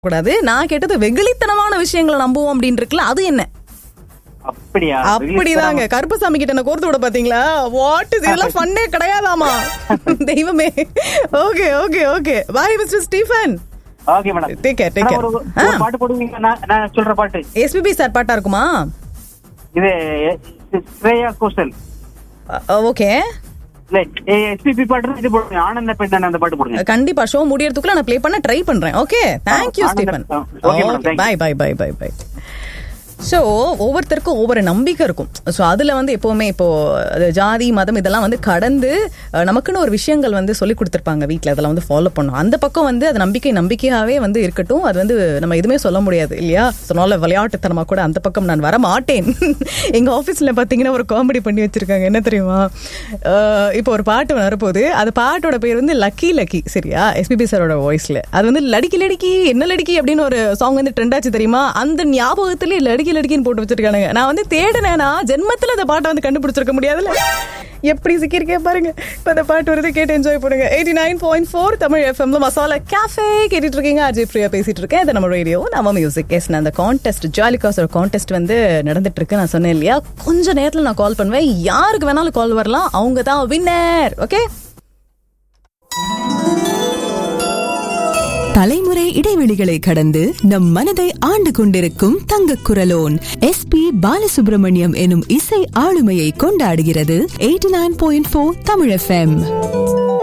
கூடாது நான் கேட்டது வெகுளித்தனமான விஷயங்களை நம்புவோம் அப்படின்னு இருக்குல்ல அது என்ன அப்படியா அப்படிதாங்க கருப்பசாமி கிட்ட என்ன கோர்த்து விட பாத்தீங்களா வாட் இஸ் இதெல்லாம் ஃபன்னே கிடையாதாமா தெய்வமே okay okay okay bye mister Stephen okay madam Take care, take care. ஒரு ஒரு ஆ. பாட்டு போடுவீங்க நான் நான் சொல்ற பாட்டு எஸ்பிபி சார் பாட்டா இருக்குமா இது ஸ்ரேயா கோஷல் ஓகே இல்ல எஸ்பிபி பாட்டு இது போடுங்க ஆனந்த பெண் அந்த பாட்டு போடுங்க கண்டிப்பா ஷோ முடியறதுக்குள்ள நான் ப்ளே பண்ண ட்ரை பண்றேன் ஓகே தேங்க்யூ ஆ, Stephen okay, madam, thank you. Bye bye bye bye bye so ஒவ்வொருத்தருக்கும் ஒவ்வொரு நம்பிக்கை இருக்கும் ஸோ அதில் வந்து எப்போவுமே இப்போ அது ஜாதி மதம் இதெல்லாம் வந்து கடந்து அஹ், நமக்குன்னு ஒரு விஷயங்கள் வந்து சொல்லி கொடுத்துருப்பாங்க வீட்டில் அதெல்லாம் வந்து ஃபாலோ பண்ணும் அந்த பக்கம் வந்து அது நம்பிக்கை நம்பிக்கையாகவே வந்து இருக்கட்டும் அது வந்து நம்ம எதுவுமே சொல்ல முடியாது இல்லையா சொன்னால விளையாட்டுத்தனமாக கூட அந்த பக்கம் நான் வர மாட்டேன் எங்கள் ஆஃபீஸில் பார்த்தீங்கன்னா ஒரு காமெடி பண்ணி வச்சிருக்காங்க என்ன தெரியுமா அஹ், இப்போ ஒரு பாட்டு வரப்போகுது அது பாட்டோட பேர் வந்து லக்கி லக்கி சரியா எஸ்பிபி சாரோட வாய்ஸ்ல அது வந்து லடிக்கி லடிக்கி என்ன லடிக்கி அப்படின்னு ஒரு சாங் வந்து ட்ரெண்ட் ஆச்சு தெரியுமா அந்த ஞாபகத்திலே லடிக்கி லடிக்கின்னு போட்டு வச்சிருக்கானுங்க நான் வந்து தேடினேனா ஜென்மத்துல அந்த பாட்டை வந்து கண்டுபிடிச்சிருக்க முடியாதுல்ல எப்படி சிக்கிருக்கேன் பாருங்க இப்போ அந்த பாட்டு வருது கேட்டு என்ஜாய் பண்ணுங்க eighty nine point four Tamil எஃப்எம்ல மசாலா கேஃபே கேட்டுட்டு இருக்கீங்க அஜய் பிரியா பேசிட்டு இருக்கேன் இது நம்ம ரேடியோ நம்ம மியூசிக் எஸ் நான் அந்த கான்டெஸ்ட் ஜாலிகாஸ் ஒரு கான்டெஸ்ட் வந்து நடந்துட்டு இருக்கு நான் சொன்னேன் இல்லையா கொஞ்ச நேரத்தில் நான் கால் பண்ணுவேன் யாருக்கு வேணாலும் கால் வரலாம் அவங்க தான் வின்னர் ஓகே தலைமுறை இடைவெளிகளை கடந்து நம் மனதை ஆண்டு கொண்டிருக்கும் தங்க குரலோன் எஸ் பி பாலசுப்ரமணியம் எனும் இசை ஆளுமையை கொண்டாடுகிறது eighty nine point four Tamil FM